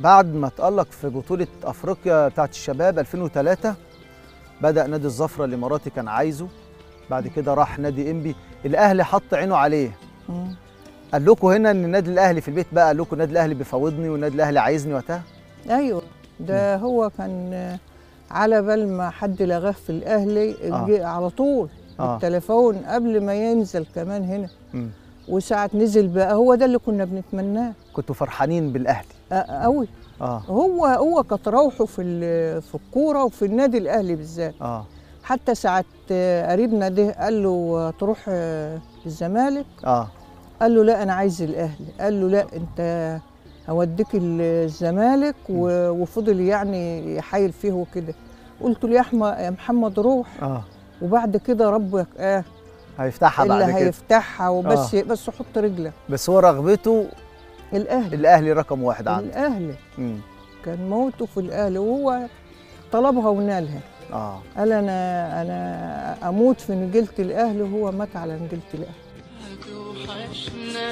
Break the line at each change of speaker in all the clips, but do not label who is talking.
بعد ما تألق في بطولة أفريقيا بتاعت الشباب 2003 بدأ نادي الزفرة الإماراتي كان عايزه بعد كده راح نادي إنبي الأهلي حط عينه عليه
مم.
قال لكم هنا إن النادي الأهلي في البيت بقى قال لكم النادي الأهلي بيفاوضني والنادي الأهلي عايزني وقتها
ايوه ده هو كان آه، على بال ما حد لغاه في الاهلي
آه.
جه على طول
آه.
التليفون قبل ما ينزل كمان هنا
مم.
وساعة نزل بقى هو ده اللي كنا بنتمناه
كنتوا فرحانين بالأهلي
قوي
آه
هو هو كانت روحه في ال- في الكوره وفي النادي الاهلي بالذات
آه
حتى ساعة آه، قريبنا ده قال له آه، تروح آه، الزمالك
آه
قال له لا انا عايز الاهلي قال له لا انت هوديك ال- الزمالك و- وفضل يعني يحايل فيه وكده قلت له يا احمد يا محمد روح
آه
وبعد كده ربك اه
هيفتحها
اللي
بعد كده
هيفتحها وبس
آه.
بس حط رجلك
بس هو رغبته
الاهلي
الأهلي رقم واحد عنده
الاهلي
مم.
كان موته في الاهلي وهو طلبها ونالها
آه
قال انا انا اموت في نجيله الاهلي وهو مات على نجيله الاهلي
توحشنا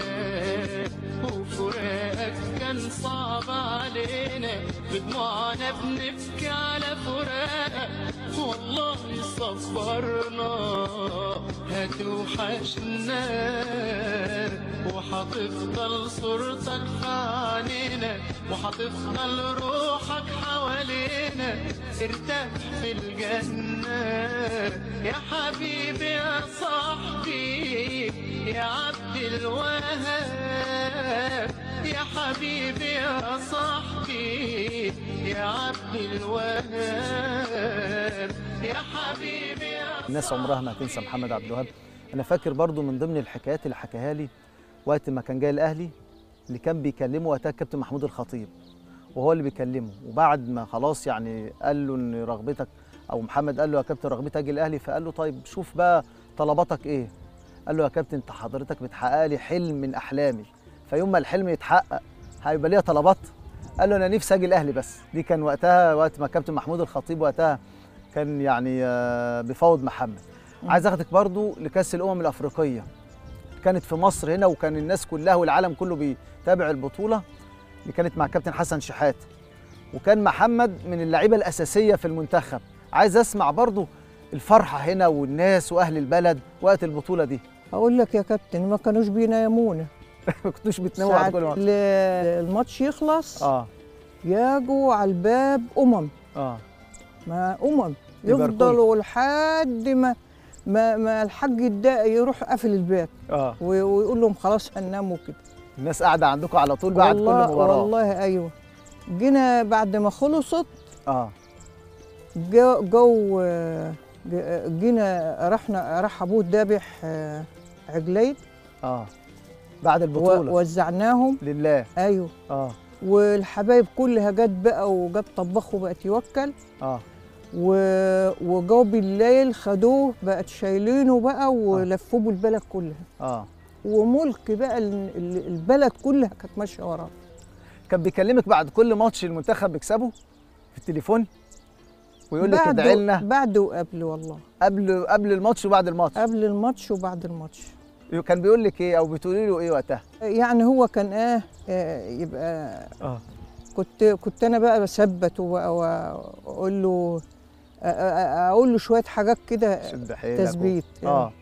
وفراقك كان صعب علينا بدموعنا بنبكي على فراقك والله صبرنا هتوحشنا وحتفضل صورتك في عينينا وحتفضل روحك حوالينا ارتاح في الجنة يا حبيبي يا صاحبي يا عبد الوهاب يا حبيبي يا صاحبي يا عبد الوهاب يا حبيبي يا
الناس عمرها ما هتنسى محمد عبد الوهاب انا فاكر برضو من ضمن الحكايات اللي حكاها لي وقت ما كان جاي الاهلي اللي كان بيكلمه وقتها الكابتن محمود الخطيب وهو اللي بيكلمه وبعد ما خلاص يعني قال له ان رغبتك او محمد قال له يا كابتن رغبتي اجي الاهلي فقال له طيب شوف بقى طلباتك ايه قال له يا كابتن انت حضرتك بتحقق لي حلم من احلامي فيوم ما الحلم يتحقق هيبقى ليا طلبات قال له انا نفسي اجي الاهلي بس دي كان وقتها وقت ما كابتن محمود الخطيب وقتها كان يعني آه، بيفاوض محمد عايز اخدك برضو لكاس الامم الافريقيه كانت في مصر هنا وكان الناس كلها والعالم كله بيتابع البطوله اللي كانت مع كابتن حسن شحاته وكان محمد من اللعيبه الاساسيه في المنتخب عايز اسمع برضو الفرحه هنا والناس واهل البلد وقت البطوله دي
اقول لك يا كابتن ما كانوش بينامونا
ما كنتوش بتناموا
ساعة
بعد كل ماتش
ال- الماتش يخلص
اه
يجوا على الباب امم
اه
ما امم
ليفربول.
يفضلوا لحد ما ما, ما الحاج يتضايق يروح قافل الباب
اه
و- ويقول لهم خلاص هنناموا كده
الناس قاعده عندكم على طول بعد كل
والله
مباراه
والله ايوه جينا بعد ما خلصت
اه
جو, جو آه، ج- جينا رحنا راح ابوه ذابح آه، عجلين
اه بعد
و-
البطوله
وزعناهم
لله
ايوه
اه
والحبايب كلها جت بقى وجاب طبخه بقت يوكل
اه
و... وجو بالليل خدوه بقت شايلينه بقى ولفوه بالبلد كلها
اه
وملك بقى ال- ال- البلد كلها كانت ماشيه وراه
كان بيكلمك بعد كل ماتش المنتخب بيكسبه في التليفون ويقول لك
بعد
ادعي لنا
بعد وقبل والله
قبل قبل الماتش وبعد الماتش
قبل الماتش وبعد الماتش
كان بيقول لك ايه او بتقولي له ايه وقتها
يعني هو كان ايه آه، يبقى
اه
كنت كنت انا بقى بثبته بقى واقول له أ- أ- اقول له شويه حاجات كده
شد حيلك
تثبيت
اه